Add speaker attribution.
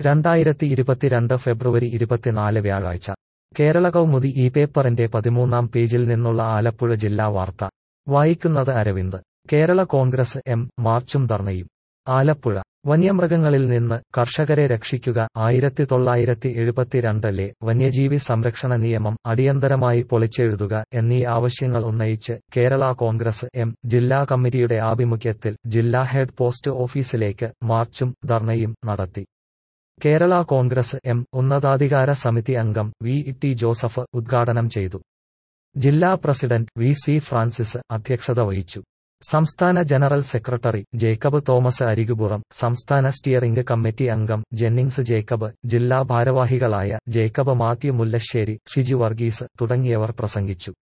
Speaker 1: രണ്ടായിരത്തി ഇരുപത്തിരണ്ട് ഫെബ്രുവരി ഇരുപത്തിനാല് വ്യാഴാഴ്ച കേരള കൗമുദി ഈ പേപ്പറിന്റെ പതിമൂന്നാം പേജിൽ നിന്നുള്ള ആലപ്പുഴ ജില്ലാ വാർത്ത വായിക്കുന്നത് അരവിന്ദ് കേരള കോൺഗ്രസ് എം മാർച്ചും ധർണയും ആലപ്പുഴ വന്യമൃഗങ്ങളിൽ നിന്ന് കർഷകരെ രക്ഷിക്കുക ആയിരത്തി തൊള്ളായിരത്തി എഴുപത്തിരണ്ടിലെ വന്യജീവി സംരക്ഷണ നിയമം അടിയന്തരമായി പൊളിച്ചെഴുതുക എന്നീ ആവശ്യങ്ങൾ ഉന്നയിച്ച് കേരള കോൺഗ്രസ് എം ജില്ലാ കമ്മിറ്റിയുടെ ആഭിമുഖ്യത്തിൽ ജില്ലാ ഹെഡ് പോസ്റ്റ് ഓഫീസിലേക്ക് മാർച്ചും ധർണയും നടത്തി കേരള കോൺഗ്രസ് എം ഉന്നതാധികാര സമിതി അംഗം വി ടി ജോസഫ് ഉദ്ഘാടനം ചെയ്തു ജില്ലാ പ്രസിഡന്റ് വി സി ഫ്രാൻസിസ് അധ്യക്ഷത വഹിച്ചു സംസ്ഥാന ജനറൽ സെക്രട്ടറി ജേക്കബ് തോമസ് അരികുപുറം സംസ്ഥാന സ്റ്റിയറിംഗ് കമ്മിറ്റി അംഗം ജെന്നിങ്സ് ജേക്കബ് ജില്ലാ ഭാരവാഹികളായ ജേക്കബ് മാത്യു മുല്ലശ്ശേരി ഷിജു വർഗീസ് തുടങ്ങിയവർ പ്രസംഗിച്ചു